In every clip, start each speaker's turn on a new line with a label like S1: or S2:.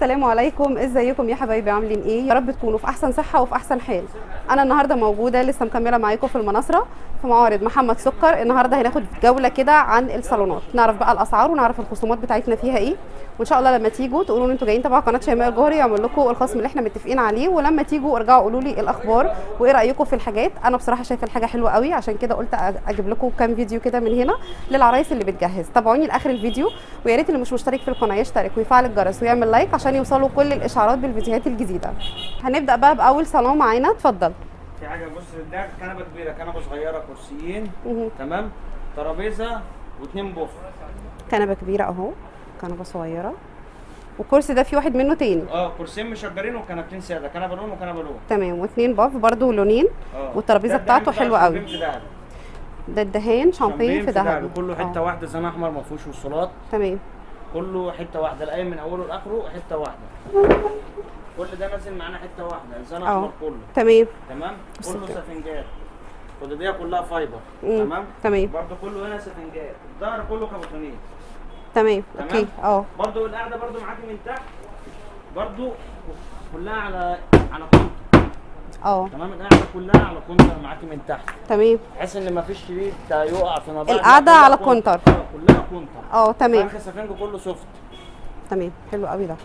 S1: السلام عليكم ازيكم يا حبايبي عاملين ايه يا رب تكونوا في احسن صحه وفي احسن حال انا النهارده موجوده لسه مكمله معاكم في المناصره في معارض محمد سكر النهارده هناخد جوله كده عن الصالونات نعرف بقى الاسعار ونعرف الخصومات بتاعتنا فيها ايه وان شاء الله لما تيجوا تقولوا ان انتوا جايين تبع قناه شيماء الجوهري يعمل لكم الخصم اللي احنا متفقين عليه ولما تيجوا ارجعوا قولوا لي الاخبار وايه رايكم في الحاجات انا بصراحه شايفه الحاجه حلوه قوي عشان كده قلت أ- اجيب لكم كام فيديو كده من هنا للعرايس اللي بتجهز تابعوني لاخر الفيديو ويا ريت اللي مش مشترك في القناه يشترك ويفعل الجرس ويعمل لايك عشان يوصلوا كل الاشعارات بالفيديوهات الجديده هنبدا بقى باول صالون معانا اتفضل
S2: في حاجه بص ده كنبه كبيره كنبه صغيره كرسيين
S1: مهم.
S2: تمام ترابيزه واثنين بوف
S1: كنبه كبيره اهو كنبه صغيره والكرسي ده في واحد منه تاني
S2: اه كرسيين مشجرين وكنبتين ساده كنبه لون وكنبه لون
S1: تمام واثنين باف برضو لونين
S2: اه
S1: والترابيزة
S2: ده الدهان
S1: بتاعته
S2: بتاع
S1: حلوة قوي.
S2: شامبين في دهب
S1: ده الدهان شامبين في
S2: دهب
S1: دهب
S2: كله حته
S1: آه.
S2: واحده زان احمر ما فيهوش وصولات
S1: تمام
S2: كله حته واحده القايم من اوله لاخره حته واحده كل ده نازل معانا حته واحده زان
S1: اه.
S2: احمر كله
S1: تمام
S2: تمام
S1: بص
S2: كله
S1: كده.
S2: سفنجات والدنيا كلها فايبر
S1: مم.
S2: تمام
S1: تمام
S2: برضه كله هنا سفنجات الظهر كله كابوتونيه
S1: تمام
S2: تمام.
S1: اوكي اه
S2: برضو القعده برضو معاكي من تحت برضو كلها على على كونتر
S1: اه
S2: تمام القعده كلها على كونتر معاكي من تحت
S1: تمام
S2: بحيث ان مفيش شريط يقع في نظر
S1: القعدة على كونتر.
S2: اه كلها كونتر
S1: اه تمام
S2: فرخ سفنج كله سوفت
S1: تمام حلو قوي ده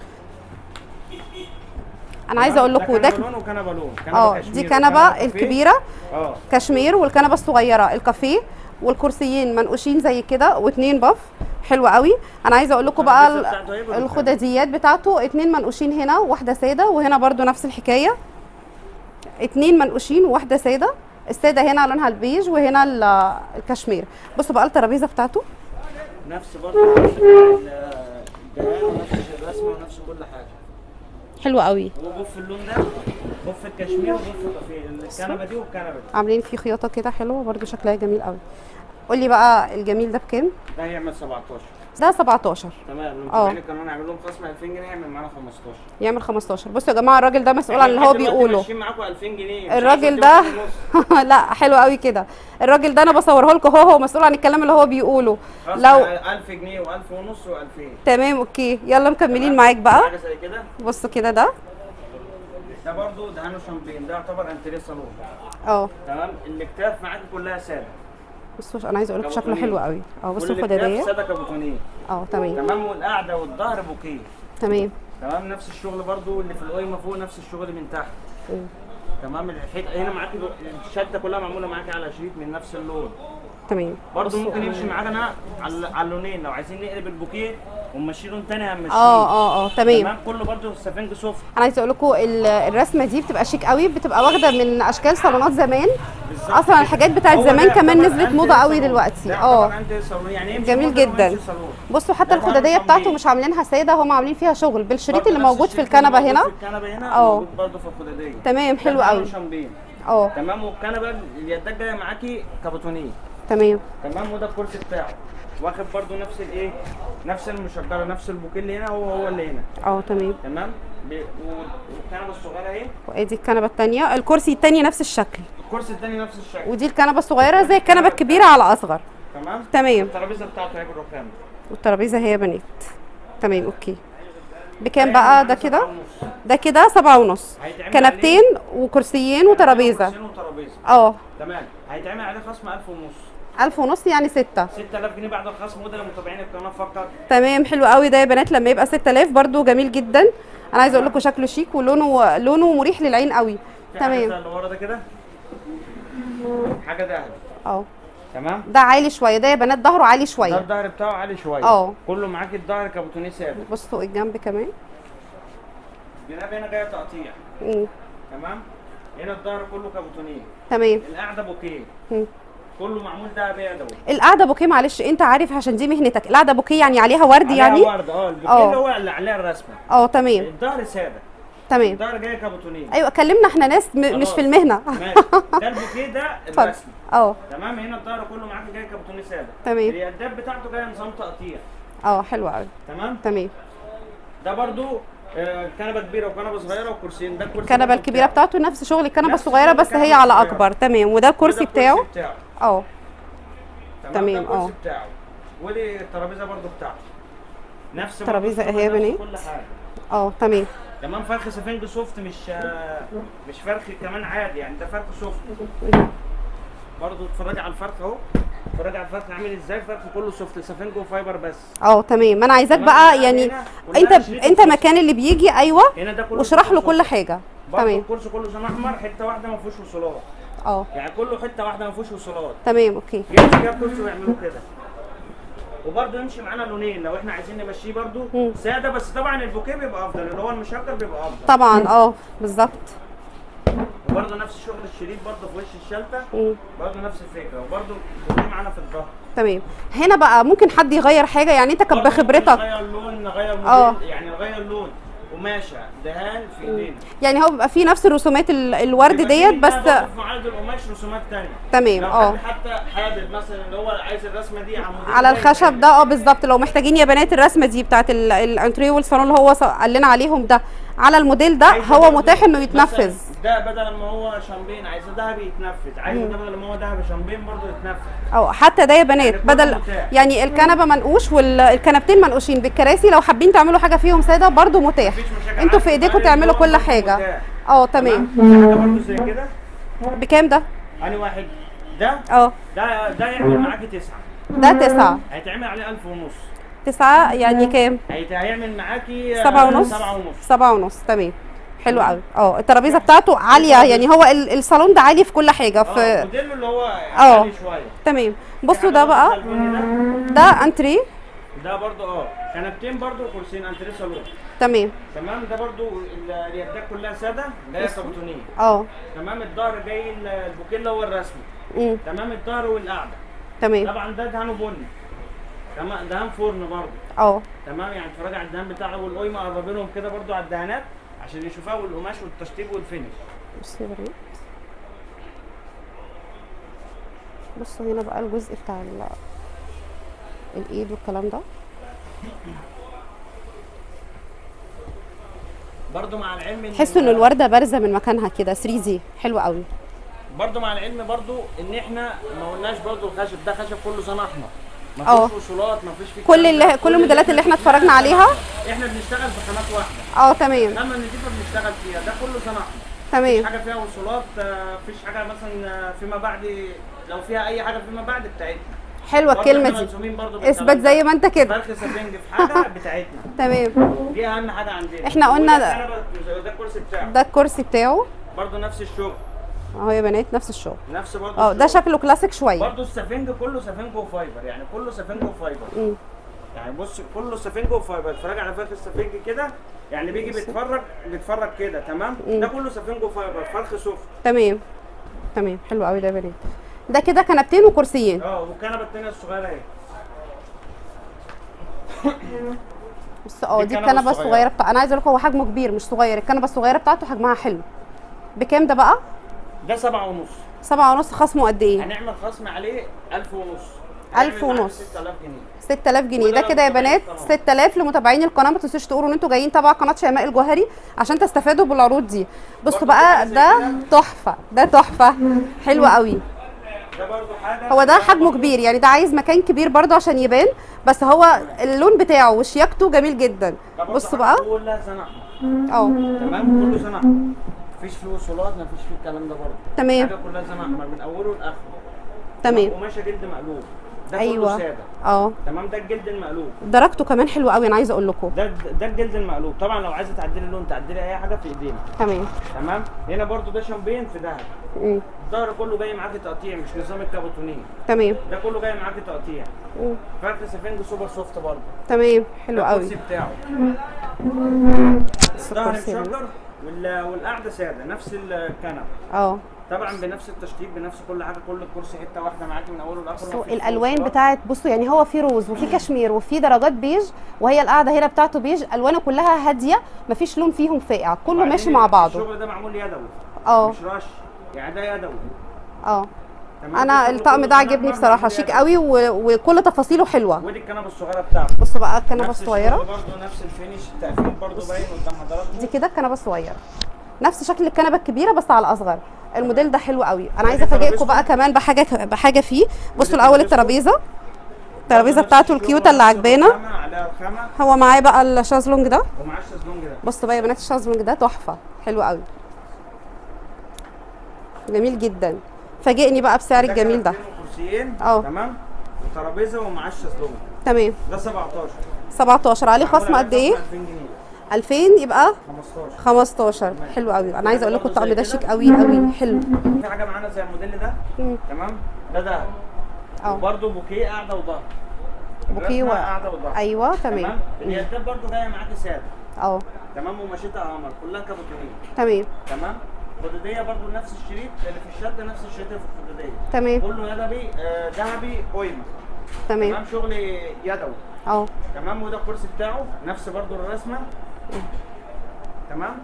S1: انا عايزه اقول لكم ده
S2: كنبه لون وكنبه لون كنبه
S1: اه
S2: كشمير
S1: دي
S2: وكنبة
S1: كنبه
S2: كافيه.
S1: الكبيره
S2: اه
S1: كشمير والكنبه الصغيره الكافيه والكرسيين منقوشين زي كده واتنين باف حلو قوي انا عايزه اقول لكم بقى
S2: الترابيزة بتاعته هيبقى
S1: ال- الخداديات بتاعته اتنين منقوشين هنا وواحده ساده وهنا برضو نفس الحكايه اتنين منقوشين وواحده ساده الساده هنا لونها البيج وهنا ال- الكشمير بصوا بقى الترابيزه بتاعته
S2: نفس برضو نفس الدهان ونفس الرسمه ونفس كل حاجه
S1: حلو قوي
S2: هو بوف اللون ده بوف الكشمير وبوف الكافيه الكنبه دي والكنبه دي
S1: عاملين فيه خياطه كده حلوه برضو شكلها جميل قوي قولي بقى الجميل ده بكام
S2: ده هيعمل 17
S1: ده 17
S2: تمام لو
S1: اه.
S2: متابعين القانون هيعمل لهم خصم 2000 جنيه يعمل معانا 15
S1: يعمل 15 بصوا يا جماعه الراجل ده مسؤول عن اللي هو
S2: لحد دلوقتي
S1: بيقوله
S2: ماشيين معاكم 2000 جنيه مش
S1: الراجل
S2: عايز
S1: ده
S2: أديكم ونص.
S1: لا حلو قوي كده الراجل ده انا بصوره لكم هو هو مسؤول عن الكلام اللي هو بيقوله
S2: خصم
S1: لو
S2: 1000 جنيه و1000 ونص و2000
S1: تمام اوكي يلا مكملين معاك بقى
S2: حاجه زي كده
S1: بصوا كده ده
S2: ده برضو دهانه شامبين ده يعتبر انتريه صالون
S1: اه
S2: تمام الاكتاف معاكي كلها ساده
S1: بصوا انا عايزه اقول لكم شكله
S2: كابوتونيه.
S1: حلو قوي اه
S2: كل
S1: بصوا
S2: الاكتاف
S1: الخداديه
S2: ساده كابوتونيه
S1: اه تمام
S2: تمام والقعده والظهر بوكيه
S1: تمام
S2: تمام نفس الشغل برضو اللي في القايمه فوق نفس الشغل من تحت
S1: مم.
S2: تمام الحيط هنا معاكي الشده كلها معموله معاكي على شريط من نفس اللون
S1: تمام
S2: برضه
S1: بصوا.
S2: ممكن يمشي معانا على على اللونين لو عايزين نقلب البوكيه ونمشي لون تاني هنمشيه
S1: اه اه اه تمام
S2: تمام كله برضه سفنج سوفت
S1: انا عايزه اقول لكم ال- الرسمه دي بتبقى شيك قوي بتبقى واخده من اشكال صالونات زمان
S2: بالظبط
S1: اصلا
S2: كده.
S1: الحاجات بتاعت
S2: هو
S1: زمان
S2: ده
S1: كمان
S2: يعتبر
S1: نزلت
S2: أنتي
S1: موضه قوي
S2: صالون.
S1: دلوقتي
S2: ده
S1: اه
S2: يعتبر أنتي صالون. يعني يمشي
S1: جميل
S2: موديل
S1: جدا.
S2: ويمشي صالون.
S1: بصوا حتى
S2: ده
S1: الخداديه
S2: برضه
S1: بتاعته
S2: تنظيم.
S1: مش عاملينها ساده هم عاملين فيها شغل بالشريط
S2: برضه
S1: اللي
S2: نفس
S1: موجود في
S2: الشريط اللي
S1: الكنبه
S2: موجود
S1: هنا
S2: في الكنبه هنا
S1: اه.
S2: موجود برضه في الخداديه
S1: تمام حلو
S2: ده
S1: قوي
S2: دهان شامبين
S1: اه
S2: تمام والكنبه اليدات جايه معاكي كابوتونيه
S1: تمام
S2: تمام وده الكرسي بتاعه واخد برضه نفس الايه نفس المشجره نفس البوكيه اللي هنا هو هو اللي هنا
S1: اه تمام
S2: تمام ب- والكنبه الصغيره اهي
S1: وادي الكنبه الثانيه الكرسي الثاني نفس الشكل
S2: الكرسي التاني نفس الشكل
S1: ودي الكنبه الصغيره زي الكنبه الكبيره على اصغر
S2: تمام
S1: تمام
S2: الترابيزه بتاعته هي بالرخام
S1: والترابيزه هي بنات تمام اوكي بكام بقى ده كده
S2: سبعة ونص.
S1: ده كده سبعة ونص
S2: هيتعمل
S1: كنبتين وكرسيين وترابيزه
S2: كرسيين وترابيزه
S1: اه
S2: تمام هيتعمل عليه خصم 1000 ونص
S1: ألف ونص يعني ستة
S2: 6000 جنيه بعد الخصم وده لمتابعين القناه فقط
S1: تمام حلو قوي ده يا بنات لما يبقى 6000 برضو جميل جدا انا عايزه اقول لكم شكله شيك ولونه لونه مريح للعين قوي
S2: في حاجه زي
S1: تمام
S2: اللي ورا ده كده حاجه دهب
S1: اه
S2: تمام
S1: ده عالي شويه ده يا بنات ظهره عالي
S2: ده
S1: شويه
S2: الظهر بتاعه عالي شويه
S1: اه.
S2: كله معاكي الظهر كابوتونيه ثابت
S1: بصوا الجنب كمان
S2: الجناب هنا جايه تقطيع
S1: مم.
S2: تمام هنا الظهر كله كابوتونيه
S1: تمام
S2: القعده بوكيه
S1: مم.
S2: كله معمول دهب يدوي
S1: القعده بوكيه معلش انت عارف عشان دي مهنتك القعده بوكيه يعني عليها ورد
S2: عليها
S1: يعني
S2: ورد اه البوكيه
S1: اه.
S2: اللي هو اللي عليها الرسمه
S1: اه تمام
S2: الظهر ساده
S1: تمام
S2: الظهر جايه كابوتونيه
S1: ايوه كلمنا احنا ناس م- مش
S2: خلاص.
S1: في المهنه
S2: ماشي ده البوكيه ده
S1: اتفضل
S2: الرسمي
S1: اه
S2: تمام هنا الظهر كله معاك جاي كابوتونيه ساده
S1: تمام.
S2: اليدات بتاعته جايه نظام تقطيع
S1: اه حلو قوي
S2: تمام
S1: تمام
S2: ده برضو آه، كنبه كبيره وكنبه صغيره وكرسيين ده الكرسي
S1: الكنبه
S2: برضو
S1: الكبيره
S2: بتاعه.
S1: بتاعته نفس شغل الكنبه
S2: نفس
S1: الصغيره
S2: شغل
S1: بس هي
S2: الكنبة
S1: على
S2: الصغيرة.
S1: اكبر تمام وده
S2: وده
S1: الكرسي بتاعه
S2: بتاعه
S1: اه
S2: تمام
S1: تمام،
S2: ده الكرسي
S1: اه.
S2: بتاعه ودي الترابيزه برضو بتاعته نفس برضو
S1: الترابيزة
S2: الشغل،
S1: اهي يا
S2: نفس
S1: بنات.
S2: كل حاجه
S1: اه تمام
S2: تمام فرخ سفنج سوفت مش آه، مش فرخ كمان عادي يعني ده فرخ سوفت برضه اتفرجي على الفرخ اهو اتفرجي على الفرخ عامل ازاي الفرخ كله سوفت سفنج وفايبر بس
S1: اه تمام انا عايزاك
S2: تمام،
S1: بقى
S2: هنا
S1: يعني
S2: كلها
S1: انت
S2: عشرين
S1: انت
S2: كرسي.
S1: مكان اللي بيجي ايوه
S2: هنا ده كله
S1: واشرح له
S2: سوفت.
S1: كل حاجه
S2: برضه
S1: تمام
S2: الكرسي كله زي احمر حته واحده ما فيهوش وصولات
S1: اه
S2: يعني كله حته واحده ما فيهوش وصولات
S1: تمام اوكي
S2: يمشي كده كرسي ويعملوا كده وبرضه يمشي معانا لونين لو احنا عايزين نمشيه برضه
S1: مم.
S2: ساده بس طبعا البوكيه بيبقى افضل اللي هو المشجر بيبقى افضل
S1: طبعا اه بالظبط
S2: وبرضه نفس شغل الشريط برضه في وش الشلته
S1: مم.
S2: برضه نفس الفكره وبرضه البوكيه معانا في الظهر
S1: تمام هنا بقى ممكن حد يغير حاجه يعني انت كان
S2: برضه ممكن
S1: بخبرتك
S2: نغير لون نغير
S1: اه.
S2: موديل يعني نغير لون قماشه دهان في ايدينا
S1: يعني هو بيبقى فيه نفس الرسومات ال- الورد
S2: بيبقى في
S1: ديت
S2: منها
S1: بس
S2: برضه في معارض القماش رسومات تانية
S1: تمام
S2: لو
S1: اه
S2: حد حتى حابب مثلا اللي هو عايز الرسمه دي على موديل
S1: على
S2: زي
S1: الخشب
S2: كده.
S1: ده اه بالظبط لو محتاجين يا بنات الرسمه دي بتاعت ال- الانتريه والصالون اللي هو ص- قال لنا عليهم ده على الموديل ده
S2: عايزة
S1: هو
S2: برضه
S1: متاح انه
S2: مثلاً
S1: يتنفذ
S2: ده بدل ما هو شامبين عايزه ذهبي يتنفذ عايزه ده بدل ما هو ذهبي شامبين برضه يتنفذ
S1: او حتى ده يا بنات
S2: يعني كله
S1: بدل
S2: متاح.
S1: يعني الكنبه منقوش والكنبتين منقوشين بالكراسي لو حابين تعملوا حاجه فيهم ساده برضو متاح
S2: مفيش مشاكل
S1: انتوا في
S2: عادي.
S1: ايديكم
S2: عادي،
S1: تعملوا
S2: هو
S1: كل
S2: برضه
S1: حاجه
S2: متاح.
S1: اه تمام
S2: ده برضه زي كده
S1: بكام ده
S2: اني واحد ده
S1: اه
S2: ده ده يعمل معاكي تسعه
S1: ده تسعة
S2: هيتعمل عليه 1000 ونص
S1: تسعة يعني كام
S2: هيت- هيعمل معاكي آه،
S1: سبعة ونص
S2: سبعة ونص
S1: سبعة ونص تمام حلو قوي اه الترابيزه بتاعته عاليه يعني هو ال- الصالون ده عالي في كل حاجه
S2: اه
S1: في
S2: موديله اللي هو
S1: اه.
S2: عالي شويه
S1: تمام بصوا ده بقى
S2: البني
S1: ده انتري
S2: ده ده برضه اه كنبتين برضه وكرسيين انتريه صالون
S1: تمام
S2: تمام ده برضه ال- اليدات كلها ساده اللي هي كابوتونيه
S1: اه
S2: تمام الظهر جاي ال- البوكيه اللي هو الرسمي
S1: امم
S2: تمام الظهر والقعده
S1: تمام
S2: طبعا ده دهانه بني تمام دهان فرن برضه
S1: اه
S2: تمام يعني اتفرج على الدهان بتاعه والقيمه قربينهم كده برضه على الدهانات عشان يشوفوها والقماش والتشطيب والفينش
S1: بصوا يا بنات بصوا هنا بقى الجزء بتاع ال- الايد والكلام ده
S2: برضه مع العلم
S1: تحسوا ان الورده بارزه من مكانها كده 3 دي حلو قوي
S2: برضه مع العلم برضه ان احنا ما قلناش برضه الخشب ده خشب كله صنع احمر ما
S1: اه.
S2: فيش وصولات ما فيش فيه
S1: كل
S2: الكلام
S1: اللي
S2: ده.
S1: كل الموديلات اللي احنا اتفرجنا عليها
S2: احنا بنشتغل في خامات واحده
S1: اه تمام
S2: لما نضيفها بنشتغل فيها ده كله صنع احمر مفيش
S1: تمام
S2: حاجه فيها وصولات آه، مفيش حاجه مثلا آه، فيما بعد لو فيها اي حاجه فيما بعد بتاعتنا
S1: حلوه
S2: برضه
S1: الكلمه
S2: احنا
S1: دي
S2: ملزومين برضه بالكلام
S1: اثبت
S2: ده.
S1: زي ما انت كده
S2: فرخ سفنج في حاجه بتاعتنا
S1: تمام
S2: دي اهم حاجه عندنا
S1: احنا قلنا
S2: وده الكنبة- ده الكرسي بتاعه
S1: ده الكرسي بتاعه
S2: برضه نفس الشغل
S1: اهو يا بنات نفس الشغل
S2: نفس برضه
S1: اه ده
S2: الشغل.
S1: شكله كلاسيك شويه
S2: برضه السفنج كله سفنج وفايبر يعني كله سفنج وفايبر
S1: مم.
S2: يعني بص كله سفنج وفايبر اتفرج على فرخ السفنج كده يعني بيجي بيتفرج بيتفرج كده تمام ده كله سفنج وفايبر فرخ سوفت
S1: تمام تمام حلو قوي ده يا بنات ده كده كنبتين وكرسيين
S2: اه والكنبه التانيه الصغيره اهي
S1: بص اه
S2: دي
S1: دي
S2: الكنبة
S1: الكنبه
S2: الصغيرة.
S1: الصغيره بتاع انا عايزه اقول لكم هو حجمه كبير مش صغير الكنبه الصغيره بتاعته حجمها حلو بكام ده بقى
S2: ده سبعة ونص
S1: سبعة ونص خصمه قد ايه
S2: هنعمل خصم عليه 1000 ونص
S1: ألف
S2: هنعمل معاك
S1: ونص.
S2: 6000 جنيه
S1: 6000 جنيه
S2: وده
S1: ده كده يا
S2: لمتابعين
S1: بنات
S2: القناة.
S1: 6000 لمتابعين القناه ما تنسوش تقولوا ان انتوا جايين تبع قناه شيماء الجوهري عشان تستفادوا بالعروض دي بصوا
S2: برضه
S1: بقى
S2: حاجة زي
S1: ده
S2: كده.
S1: تحفه ده تحفه حلو قوي
S2: ده برضو حاجه
S1: هو ده حجمه كبير يعني ده عايز مكان كبير برضه عشان يبان بس هو اللون بتاعه وشياكته جميل جدا
S2: ده برضو
S1: بصوا
S2: حاجة
S1: بقى
S2: كلها زنقه
S1: اه
S2: تمام كله زنقه مفيش فيه وصولات مفيش فيه الكلام ده برضه
S1: تمام
S2: حاجه كلها زنقه من اوله لاخره
S1: تمام
S2: قماشه جلد مقلوب ده
S1: ايوه
S2: كله ساده
S1: اه
S2: تمام ده الجلد المقلوب
S1: درجته كمان حلو قوي انا عايزه اقول لكم
S2: ده ده الجلد المقلوب طبعا لو عايزه تعدلي اللون تعدلي اي حاجه في ايدينا
S1: تمام
S2: تمام هنا برضو ده شامبين في دهب
S1: مم.
S2: الظهر كله جاي معاكي تقطيع مش نظام الكابوتونيه
S1: تمام
S2: ده كله جاي معاكي تقطيع
S1: مم.
S2: فرق سفنج سوبر سوفت برضه
S1: تمام حلو
S2: ده
S1: قوي
S2: الكرسي بتاعه
S1: بص
S2: الظهر
S1: الكرسي ده.
S2: مشجر وال- والقعده ساده نفس الكنب
S1: اه
S2: طبعا بنفس التشطيب بنفس كل حاجه كل الكرسي حته واحده معاكي من اوله لاخره
S1: بصوا
S2: مفيش
S1: الالوان
S2: فيه
S1: بتاعت بصوا يعني هو في روز وفي كشمير وفي درجات بيج وهي القاعده هنا بتاعته بيج الوانه كلها هاديه مفيش لون فيهم فاقع كله
S2: وبعدين
S1: ماشي مع بعضه
S2: الشغل ده معمول يدوي
S1: اه
S2: مش رش يعني ده يدوي
S1: اه
S2: تمام؟
S1: انا
S2: الشغل
S1: الطقم
S2: كله
S1: ده
S2: كنب
S1: عجبني بصراحه
S2: معمول
S1: شيك
S2: يدوي.
S1: قوي و... وكل تفاصيله حلوه
S2: ودي الكنبه الصغيره بتاعته
S1: بصوا بقى الكنبه
S2: نفس
S1: الصغيره
S2: الشغل برضه نفس الفينش التقفيل برضه باين قدام حضراتكم
S1: دي كده الكنبه الصغيره نفس شكل الكنبه الكبيره بس على اصغر الموديل ده حلو قوي انا عايزه
S2: ودي
S1: افاجئكم
S2: ترابيزته.
S1: بقى كمان بحاجه بحاجه فيه بصوا الاول
S2: ترابيزته.
S1: الترابيزه
S2: برضه
S1: الترابيزه
S2: نفس
S1: بتاعته
S2: الشغل،
S1: الكيوته اللي
S2: نفس
S1: عجبانا
S2: الرخامة، عليها عليها الخامه
S1: هو معاه بقى الشازلونج ده
S2: ومعاه الشازلونج ده
S1: بصوا بقى يا بنات الشازلونج ده تحفه حلو قوي جميل جدا فاجئني بقى بسعر الجميل ده
S2: كنبتين وكرسيين
S1: اه.
S2: تمام وترابيزه ومعاه الشازلونج
S1: تمام
S2: ده 17
S1: 17 عليه خصم
S2: معمول
S1: قد
S2: عليه
S1: ايه
S2: 2000 جنيه
S1: 2000 يبقى
S2: 15
S1: 15 حلو قوي انا عايزه اقول لكم
S2: برضه
S1: الطقم
S2: زي
S1: ده
S2: كده.
S1: شيك قوي قوي حلو
S2: في حاجه معانا زي الموديل ده
S1: مم.
S2: تمام ده دهب
S1: اه
S2: وبرده بوكيه قاعده وظهر
S1: بوكيه و...
S2: الرسمة قاعده وظهر
S1: ايوه تمام
S2: اليدات برده جايه معاكي ساده
S1: اه
S2: تمام ومشيتها قمر كلها كابوتونيه
S1: تمام
S2: تمام خدوديه برضو نفس الشريط اللي في الشد نفس الشريط اللي في الخدوديه
S1: تمام
S2: كله يدوي آه، ذهبي قيمه
S1: تمام
S2: تمام شغل يدوي
S1: اه
S2: تمام وده الكرسي بتاعه نفس برضو الرسمه تمام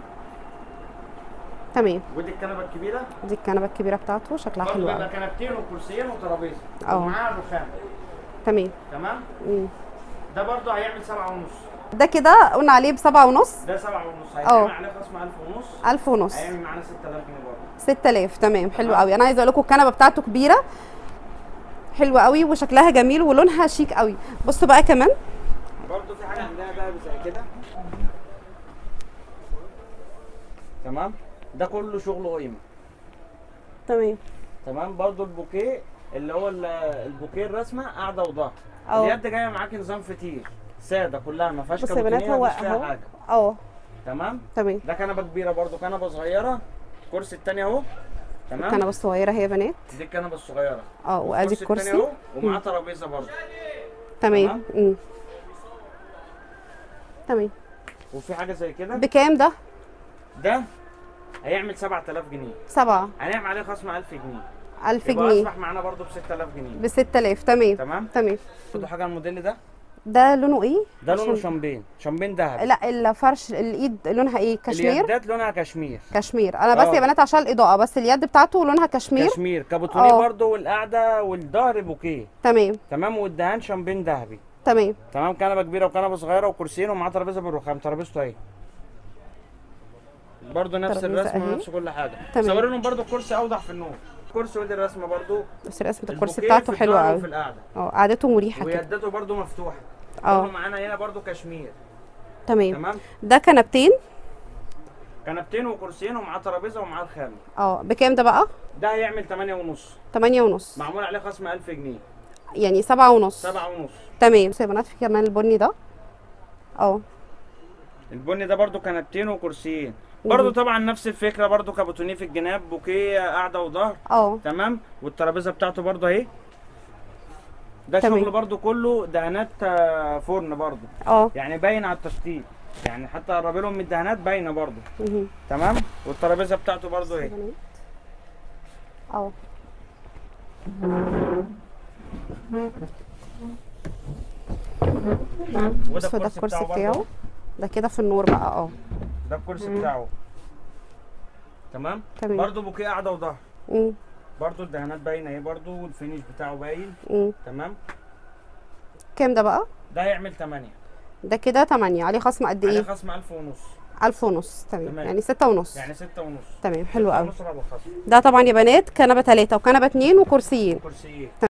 S1: تمام
S2: ودي الكنبه الكبيره
S1: دي الكنبه الكبيره بتاعته شكلها
S2: برضو
S1: حلو
S2: بيبقى
S1: قوي
S2: كنبتين وكرسيين وترابيزه
S1: اه.
S2: ومعاها الرخام
S1: تمام
S2: تمام
S1: مم.
S2: ده برضو هيعمل سبعة ونص
S1: ده كده قلنا عليه بسبعة ونص
S2: ده سبعة ونص
S1: اه.
S2: هيعمل عليه خصم 1000 ونص
S1: ألف ونص
S2: هيعمل معانا 6000 جنيه برضه
S1: 6000 تمام حلو
S2: تمام.
S1: قوي انا عايزه اقول لكم الكنبه بتاعته كبيره حلوه قوي وشكلها جميل ولونها شيك قوي بصوا بقى كمان
S2: برضه في حاجه عندنا دهب زي كده تمام ده كله شغل قيمه
S1: تمام
S2: تمام برضه البوكيه اللي هو ال- البوكيه الرسمه قاعده وظهر
S1: اه.
S2: اليد جايه معاكي نظام فتيل ساده كلها ما فيهاش
S1: بصوا يا بنات
S2: كابوتينيه
S1: هو
S2: مفيش فيها
S1: اهو
S2: حاجه
S1: اه
S2: تمام
S1: تمام
S2: ده كنبه كبيره برضه كنبه صغيره الكرسي التاني اهو تمام
S1: الكنبه الصغيره هي يا بنات
S2: دي الكنبه الصغيره
S1: اه وادي
S2: الكرسي التاني
S1: الكرسي
S2: اهو ومعاه ترابيزه برضه
S1: تمام
S2: تمام.
S1: مم. تمام
S2: وفي حاجه زي كده
S1: بكام ده
S2: ده هيعمل 7000 جنيه
S1: سبعة
S2: هنعمل عليه خصم 1000 جنيه
S1: ألف
S2: يبقى
S1: جنيه
S2: اصبح معانا برضو ب 6000 جنيه
S1: ب 6000 تمام
S2: تمام
S1: تمام
S2: خدوا حاجه على الموديل ده
S1: ده لونه ايه؟
S2: ده لونه
S1: عشان-
S2: شامبين شامبين ذهبي
S1: لا الفرش الايد لونها ايه؟ كشمير؟
S2: اليدات لونها كشمير
S1: كشمير انا بس
S2: اه.
S1: يا بنات عشان الاضاءه بس اليد بتاعته لونها كشمير
S2: كشمير كابوتونيه
S1: اه.
S2: برضو والقعده والظهر بوكيه
S1: تمام
S2: تمام والدهان شامبين ذهبي
S1: تمام
S2: تمام كنبه كبيره وكنبه صغيره وكرسيين ومعاه ترابيزه بالرخام ترابيزته اهي برضو نفس
S1: ترابيزة
S2: الرسمه
S1: اهي.
S2: ونفس كل حاجه
S1: تمام.
S2: صور لهم برضو الكرسي اوضح في النور الكرسي ودي الرسمه برضو
S1: بس رسمه الكرسي
S2: البوكيه
S1: بتاعته
S2: في
S1: حلوه
S2: الظهر
S1: قوي
S2: وفي القعده
S1: اه قعدته مريحه كده
S2: ويدته برضو مفتوحه
S1: اه.
S2: برضو معانا هنا برضو كشمير
S1: تمام
S2: تمام
S1: ده كنبتين
S2: كنبتين وكرسيين ومعاه ترابيزه ومعاه الخامه
S1: اه بكام ده بقى؟
S2: ده هيعمل 8 ونص
S1: 8 ونص
S2: معمول عليه خصم 1000 جنيه
S1: يعني 7 ونص
S2: 7 ونص
S1: تمام بصوا يا بنات في كمان البني ده اه
S2: البني ده برضو كنبتين وكرسيين برضو طبعا نفس الفكره برضو كابوتونيه في الجناب بوكيه قاعده وظهر
S1: اه
S2: تمام والترابيزه بتاعته برضو اهي ده
S1: تمام.
S2: شغل برضو كله دهانات آه، فرن برضو
S1: اه
S2: يعني باين على التشطيب يعني حتى قرب لهم من الدهانات باينه برضو
S1: مهم.
S2: تمام والترابيزه بتاعته برضو اهي
S1: بنات. اه
S2: وده
S1: بصوا ده الكرسي بتاعه ده كده في النور بقى اه
S2: ده الكرسي بتاعه تمام
S1: تمام.
S2: برضو بوكيه قاعده وظهر
S1: مم.
S2: برضو الدهانات باينه اهي برضو والفينيش بتاعه باين
S1: مم.
S2: تمام
S1: كام ده بقى؟
S2: ده هيعمل 8
S1: ده كده 8 عليه خصم قد
S2: عليه
S1: ايه؟
S2: خصم 1000 ونص
S1: 1000 ونص تمام
S2: تمام.
S1: يعني 6 ونص
S2: يعني 6 ونص
S1: تمام حلو قوي
S2: ونص ربع خصم
S1: ده طبعا يا بنات كنبه 3 وكنبه 2 وكرسيين
S2: كرسيين